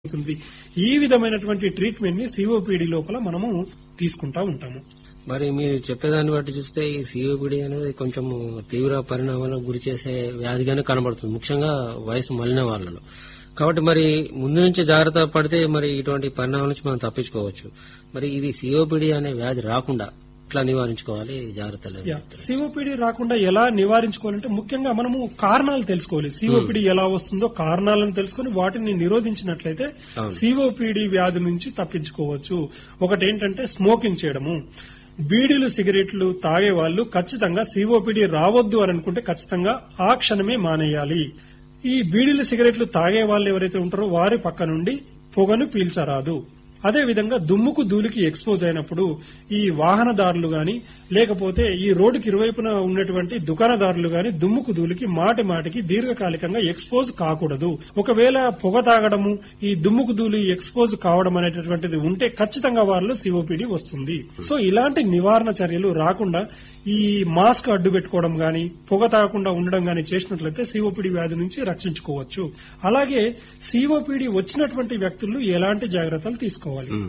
అవుతుంది ఈ విధమైనటువంటి ట్రీట్మెంట్ ని సిఓపిడి లోపల మనము తీసుకుంటా ఉంటాము మరి మీరు చెప్పేదాన్ని బట్టి చూస్తే ఈ సిఓపిడి అనేది కొంచెం తీవ్ర పరిణామాలకు గురి చేసే వ్యాధిగానే కనబడుతుంది ముఖ్యంగా వయసు మళ్ళిన వాళ్ళలో కాబట్టి మరి ముందు నుంచి జాగ్రత్త పడితే మరి ఇటువంటి పరిణామాల నుంచి మనం తప్పించుకోవచ్చు మరి ఇది సిఓపిడి అనే వ్యాధి రాకుండా ఎట్లా నివారించుకోవాలి జాగ్రత్తలు ఏమిటి? సిఓపిడి రాకుండా ఎలా నివారించుకోవాలంటే ముఖ్యంగా మనము కారణాలు తెలుసుకోవాలి సిఓపిడి ఎలా వస్తుందో కారణాలను తెలుసుకుని వాటిని నిరోధించినట్లయితే అవును. సిఓపిడి వ్యాధి నుంచి తప్పించుకోవచ్చు ఒకటి ఏంటంటే స్మోకింగ్ చేయడము బీడీలు సిగరెట్లు తాగే వాళ్ళు ఖచ్చితంగా సిఓపిడి రావద్దు అని అనుకుంటే ఖచ్చితంగా ఆ క్షణమే మానేయాలి ఈ బీడీలు సిగరెట్లు తాగే వాళ్ళు ఎవరైతే ఉంటారో వారి పక్క నుండి పొగను పీల్చరాదు అదే విధంగా దుమ్ముకు ధూళికి ఎక్స్పోజ్ అయినప్పుడు ఈ వాహనదారులు గాని లేకపోతే ఈ రోడ్డుకి ఇరువైపున ఉన్నటువంటి దుకాణదారులు గాని దుమ్ముకు ధూళికి మాటి మాటికి దీర్ఘకాలికంగా ఎక్స్పోజ్ కాకూడదు ఒకవేళ పొగ తాగడము ఈ దుమ్ముకు ధూళి ఎక్స్పోజ్ కావడం అనేటటువంటిది ఉంటే ఖచ్చితంగా వారిలో సిఓపిడి వస్తుంది సో ఇలాంటి నివారణ చర్యలు రాకుండా ఈ మాస్క్ అడ్డు పెట్టుకోవడం గాని పొగ తాగకుండా ఉండడం గాని చేసినట్లయితే సిఓపిడి వ్యాధి నుంచి రక్షించుకోవచ్చు అలాగే సిఓపిడి వచ్చినటువంటి వ్యక్తులు ఎలాంటి జాగ్రత్తలు తీసుకోవాలి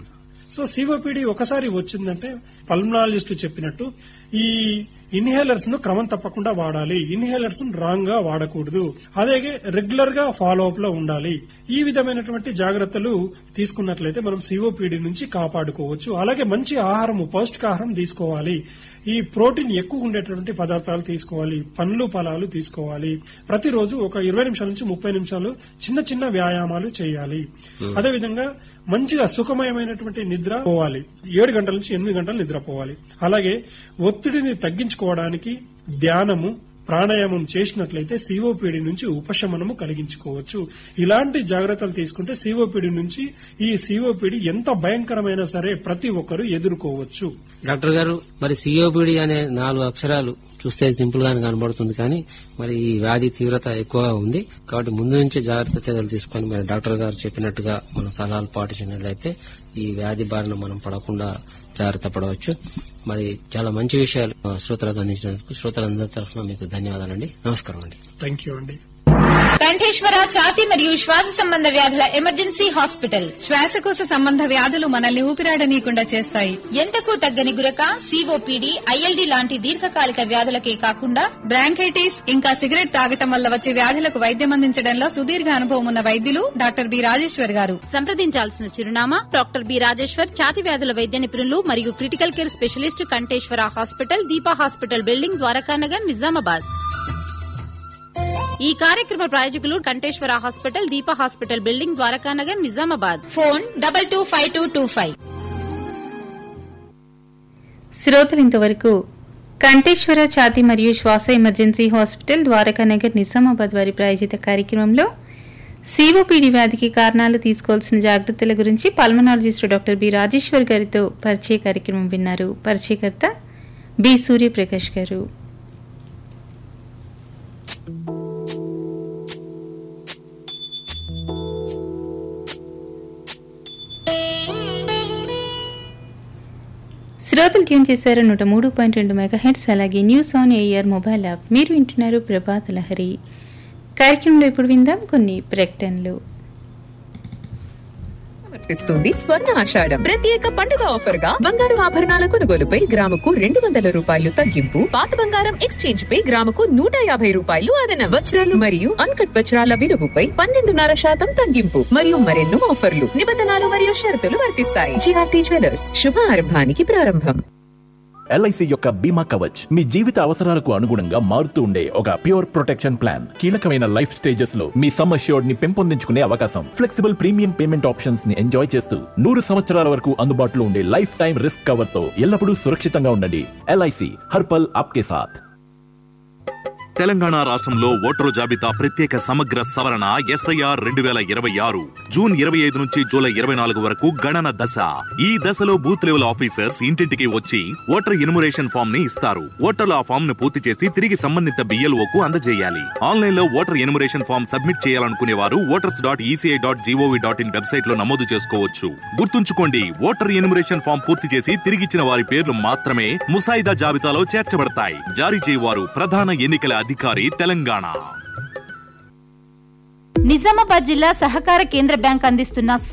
సో సిఓపిడి ఒకసారి వచ్చిందంటే పల్మనాలజిస్ట్ చెప్పినట్టు ఈ ఇన్హేలర్స్ ను క్రమం తప్పకుండా వాడాలి ఇన్హేలర్స్ ను రాంగ్ గా వాడకూడదు అలాగే రెగ్యులర్ గా ఫాలో అప్ లో ఉండాలి ఈ విధమైనటువంటి జాగ్రత్తలు తీసుకున్నట్లయితే మనం సిఓపిడి నుంచి కాపాడుకోవచ్చు అలాగే మంచి ఆహారము పౌష్టికాహారం తీసుకోవాలి ఈ ప్రోటీన్ ఎక్కువ ఉండేటువంటి పదార్థాలు తీసుకోవాలి పండ్లు ఫలాలు తీసుకోవాలి ప్రతిరోజు ఒక ఇరవై నిమిషాల నుంచి ముప్పై నిమిషాలు చిన్న చిన్న వ్యాయామాలు చేయాలి అదేవిధంగా మంచిగా సుఖమయమైనటువంటి నిద్ర పోవాలి ఏడు గంటల నుంచి ఎనిమిది గంటలు నిద్రపోవాలి అలాగే ఒత్తిడిని తగ్గించుకోవడానికి ధ్యానము ప్రాణాయామం చేసినట్లయితే సిఓపిడి నుంచి ఉపశమనము కలిగించుకోవచ్చు ఇలాంటి జాగ్రత్తలు తీసుకుంటే సిఓపిడి నుంచి ఈ సిఓపిడి ఎంత భయంకరమైనా సరే ప్రతి ఒక్కరూ ఎదుర్కోవచ్చు డాక్టర్ గారు మరి సిఓపిడి అనే నాలుగు అక్షరాలు చూస్తే సింపుల్ గానే కనబడుతుంది కానీ మరి ఈ వ్యాధి తీవ్రత ఎక్కువగా ఉంది కాబట్టి ముందు నుంచే జాగ్రత్త చర్యలు తీసుకొని మరి డాక్టర్ గారు చెప్పినట్టుగా మన సలహాలు పాటించినట్లయితే ఈ వ్యాధి బారిన మనం పడకుండా జాగ్రత్త పడవచ్చు మరి చాలా మంచి విషయాలు ఆ, శ్రోతలకు అందించినందుకు శ్రోతలందరి తరఫున మీకు ధన్యవాదాలండి నమస్కారం అండి థ్యాంక్ యూ అండి కంఠేశ్వర ఛాతి మరియు శ్వాస సంబంధ వ్యాధుల ఎమర్జెన్సీ హాస్పిటల్ శ్వాసకోశ సంబంధ వ్యాధులు మనల్ని ఊపిరాడనీయకుండా చేస్తాయి ఎంతకు తగ్గని గురక సిఓపిడి ఐఎల్డి లాంటి దీర్ఘకాలిక వ్యాధులకే కాకుండా బ్రాంకైటిస్ ఇంకా సిగరెట్ తాగటం వల్ల వచ్చే వ్యాధులకు వైద్యం అందించడంలో సుదీర్ఘ అనుభవం ఉన్న వైద్యులు డాక్టర్ బి రాజేశ్వర్ గారు సంప్రదించాల్సిన చిరునామా డాక్టర్ బి రాజేశ్వర్ ఛాతి వ్యాధుల వైద్య నిపుణులు మరియు critical care specialist Kanteshwar hospital Deepa hospital building Dwarakanagar Nizamabad ఈ కార్యక్రమ ప్రాయోజకులు Kanteshwar hospital Deepa hospital building Dwarakanagar Nizamabad phone double two five two two five శ్రోతలు ఇంతవరకు కంఠేశ్వర ఛాతి మరియు శ్వాస ఎమర్జెన్సీ హాస్పిటల్ ద్వారకానగర్ నిజామాబాద్ వారి ప్రాయోజిత కార్యక్రమంలో సిఓపిడి వ్యాధికి కారణాలు తీసుకోవాల్సిన జాగ్రత్తల గురించి పల్మనాలజిస్ట్ డాక్టర్ బి రాజేశ్వర్ గారితో పరిచయ కార్యక్రమం విన్నారు పరిచయకర్త బి సూర్యప్రకాష్ గారు శ్రోతలు ట్యూన్ చేశారు నూట మూడు పాయింట్ రెండు మెగా హెడ్స్ అలాగే news on air mobile app మీరు వింటున్నారు ప్రభాత్ లహరి కార్యక్రమంలో ఇప్పుడు విందాం కొన్ని ప్రకటనలు సమర్పిస్తుంది స్వర్ణ ఆషాఢం ప్రత్యేక పండుగ ఆఫర్ గా బంగారు ఆభరణాల కొనుగోలుపై గ్రాముకు రెండు వందల రూపాయలు తగ్గింపు పాత బంగారం ఎక్స్చేంజ్ పై గ్రాముకు నూట యాభై రూపాయలు అదన వజ్రాలు మరియు అన్కట్ వజ్రాల విలువపై పన్నెండున్నర శాతం తగ్గింపు మరియు మరెన్నో ఆఫర్లు నిబంధనలు మరియు షరతులు వర్తిస్తాయి జిఆర్టీ జ్యువెలర్స్ శుభారంభానికి ప్రారంభం ఎల్ఐసి యొక్క బీమా కవచ్ మీ జీవిత అవసరాలకు అనుగుణంగా మారుతూ ఉండే ఒక ప్యూర్ ప్రొటెక్షన్ ప్లాన్ కీలకమైన లైఫ్ స్టేజెస్ లో మీ సమ్ అష్యూర్డ్ ని పెంపొందించుకునే అవకాశం ఫ్లెక్సిబుల్ ప్రీమియం పేమెంట్ ఆప్షన్స్ ని ఎంజాయ్ చేస్తూ నూరు సంవత్సరాల వరకు అందుబాటులో ఉండే లైఫ్ టైం రిస్క్ కవర్ తో ఎల్లప్పుడూ సురక్షితంగా ఉండండి ఎల్ఐసి హర్పల్ ఆప్కే సాథ్ తెలంగాణ రాష్ట్రంలో ఓటరు జాబితా ప్రత్యేక సమగ్ర సవరణ ఎస్ఐఆర్ రెండు వేల ఇరవై ఆరు జూన్ ఇరవై ఐదు నుంచి జూలై ఇరవై నాలుగు వరకు గణన దశ ఈ దశలో బూత్ లెవెల్ ఆఫీసర్స్ ఇంటింటికి వచ్చి ఓటర్ ఇన్మురేషన్ ఫామ్ ని ఇస్తారు ఓటర్లు ఆ ఫామ్ ను పూర్తి చేసి తిరిగి సంబంధిత బిఎల్ఓ కు అందజేయాలి ఆన్లైన్ లో ఓటర్ ఇన్మురేషన్ ఫామ్ సబ్మిట్ చేయాలనుకునే వారు voters dot ECI dot GOV dot in website లో నమోదు చేసుకోవచ్చు గుర్తుంచుకోండి ఓటర్ ఇన్మురేషన్ ఫామ్ పూర్తి చేసి తిరిగిచ్చిన వారి పేర్లు మాత్రమే ముసాయిదా జాబితాలో చేర్చబడతాయి జారీ చేయవారు ప్రధాన ఎన్నికల అధికారి తెలంగాణ నిజామాబాద్ జిల్లా సహకార కేంద్ర బ్యాంక్ అందిస్తున్న